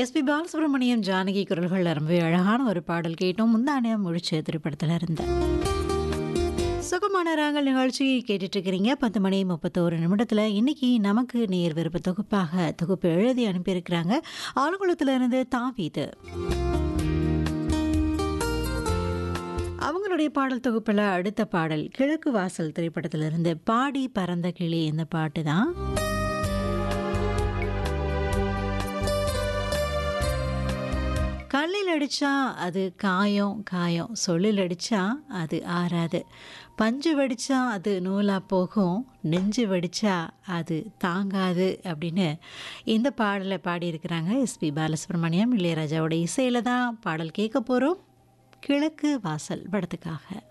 SP Balasubramaniam Janaki குரல்கள் ரொம்பவே அழகான ஒரு பாடல் கேட்டோம் முந்தானே முழிச்ச திரைப்படத்தில் இருந்த சுகமான ராகல் நிகழ்ச்சி கேட்டுட்டு இருக்கிறீங்க பத்து மணி முப்பத்தோரு நிமிடத்தில் இன்னைக்கு நமக்கு நேர் விருப்ப தொகுப்பாக தொகுப்பு எழுதி அனுப்பியிருக்கிறாங்க ஆலங்குளத்துல இருந்து தாவீது அவங்களுடைய பாடல் தொகுப்பில் அடுத்த பாடல் கிழக்கு வாசல் திரைப்படத்திலிருந்து பாடி பறந்த கிளி இந்த பாட்டு தான் கல்லில் அடித்தா அது காயம் காயம் சொல்லில் அடித்தா அது ஆறாது பஞ்சு வடித்தா அது நூலாக போகும் நெஞ்சு வடித்தா அது தாங்காது அப்படின்னு இந்த பாடலை பாடியிருக்கிறாங்க எஸ்பி பாலசுப்ரமணியம் இளையராஜாவோட இசையில் தான் பாடல் கேட்க போகிறோம் கிழக்கு வாசல் படத்துக்காக